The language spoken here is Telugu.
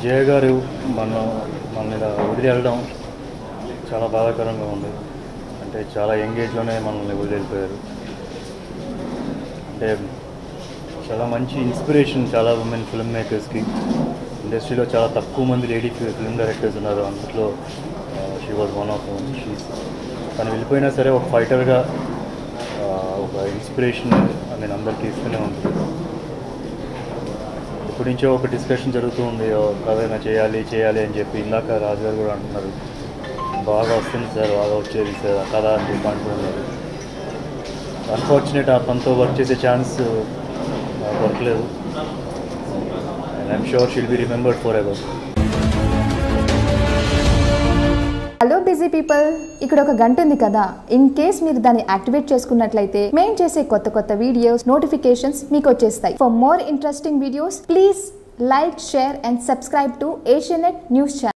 జయ గారు మన మన ఇలా వదిలి వెళ్ళడం చాలా బాధాకరంగా ఉంది అంటే చాలా ఎంగేజ్లోనే మనల్ని వదిలి వెళ్ళిపోయారు అంటే చాలా మంచి ఇన్స్పిరేషన్ చాలా ఉమెన్ ఫిల్మ్ మేకర్స్కి ఇండస్ట్రీలో చాలా తక్కువ మంది లేడీ ఫిల్మ్ డైరెక్టర్స్ ఉన్నారు అందులో she was one of she's తను వెళ్ళిపోయినా సరే ఒక ఫైటర్గా ఒక ఇన్స్పిరేషన్ నేను అందరికీ ఇస్తూనే ఉంటుంది ఇప్పటి నుంచో ఒక డిస్కషన్ జరుగుతూ ఉంది ఓ కథ ఏమైనా చేయాలి చేయాలి అని చెప్పి ఇందాక రాజు గారు కూడా అంటున్నారు బాగా వస్తుంది సార్ బాగా వచ్చేది సార్ ఆ కథ అని చెప్పి అంటున్నారు అన్ఫార్చునేట్ ఆ తనతో వర్క్ చేసే ఛాన్స్ నాకు దొరకలేదు and I'm sure she'll be remembered forever hello busy people ఇక్కడ ఒక గంట ఉంది కదా ఇన్ కేస్ మీరు దాన్ని యాక్టివేట్ చేసుకున్నట్లయితే మేము చేసే కొత్త కొత్త వీడియోస్ నోటిఫికేషన్స్ మీకు వచ్చేస్తాయి for more interesting videos please like share and subscribe to Asianet news channel